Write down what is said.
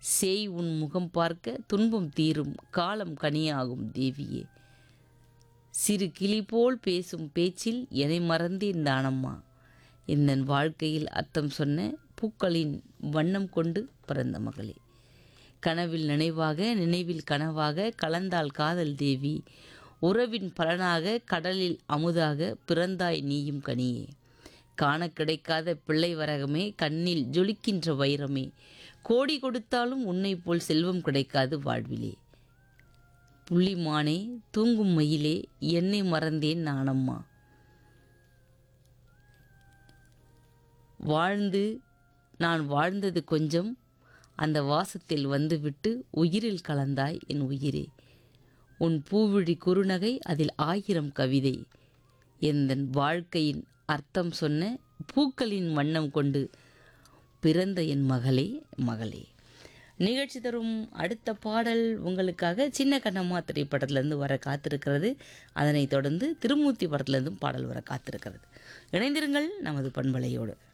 சேய் உன் முகம் பார்க்க துன்பம் தீரும் காலம் கனியாகும் தேவியே சிறு கிளி போல் பேசும் பேச்சில் என்னை மறந்தேன் தானம்மா என் வாழ்க்கையில் அர்த்தம் சொன்ன பூக்களின் வண்ணம் கொண்டு பிறந்த மகளே கனவில் நினைவாக நினைவில் கனவாக கலந்தாள் காதல் தேவி உறவின் பலனாக கடலில் அமுதாக பிறந்தாய் நீயும் கனியே காண கிடைக்காத பிள்ளை வரகமே கண்ணில் ஜொலிக்கின்ற வைரமே கோடி கொடுத்தாலும் உன்னை போல் செல்வம் கிடைக்காது வாழ்விலே புள்ளிமானே தூங்கும் மயிலே என்னை மறந்தேன் நானம்மா வாழ்ந்து நான் வாழ்ந்தது கொஞ்சம் அந்த வாசத்தில் வந்துவிட்டு உயிரில் கலந்தாய் என் உயிரே உன் பூவிழி குறுநகை அதில் ஆயிரம் கவிதை எந்தன் வாழ்க்கையின் அர்த்தம் சொன்ன பூக்களின் வண்ணம் கொண்டு பிறந்த என் மகளே மகளே நிகழ்ச்சி தரும் அடுத்த பாடல் உங்களுக்காக சின்ன கண்ணம்மா திரைப்படத்திலேருந்து வர காத்திருக்கிறது அதனைத் தொடர்ந்து திருமூர்த்தி படத்திலேருந்தும் பாடல் வர காத்திருக்கிறது இணைந்திருங்கள் நமது பண்பலையோடு